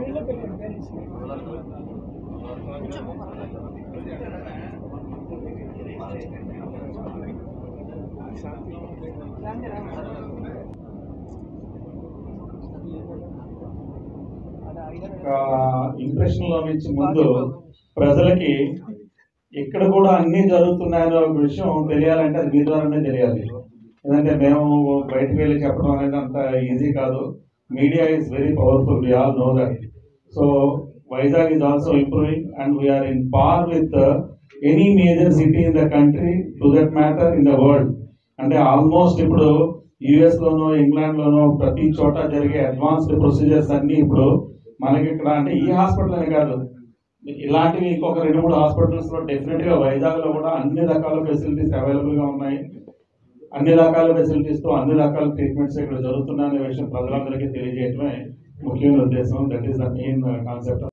impression లో నుంచి ముందు ప్రజలకి ఇక్కడ కూడా అన్ని జరుగుతున్నాయనే ఒక విషయం తెలియాలంటే అది మీ ద్వారానే తెలియాలి ఎందుకంటే మేము బయటకు వెళ్ళి చెప్పడం అనేది అంత ఈజీ కాదు media is very powerful we all know that so Vizag is also improving and we are in par with any major city in the country to that matter in the world అంటే ఆల్మోస్ట్ ఇప్పుడు US లోనో England లోనో ప్రతి చోట జరిగే advanced procedures అన్ని ఇప్పుడు మనకి ఇక్కడ అంటే ఈ హాస్పిటల్ అని కాదు ఇలాంటివి ఇంకొక రెండు మూడు హాస్పిటల్స్ లో డెఫినెట్ గా వైజాగ్ లో కూడా అన్ని రకాల ఫెసిలిటీస్ అవైలబుల్ గా ఉన్నాయి అన్ని రకాల ఫెసిలిటీస్ తో అన్ని రకాల ట్రీట్మెంట్స్ ఇక్కడ జరుగుతున్నాయనే విషయం ప్రజలందరికీ తెలియజేయడమే ముఖ్యమైన ఉద్దేశం that is the main concept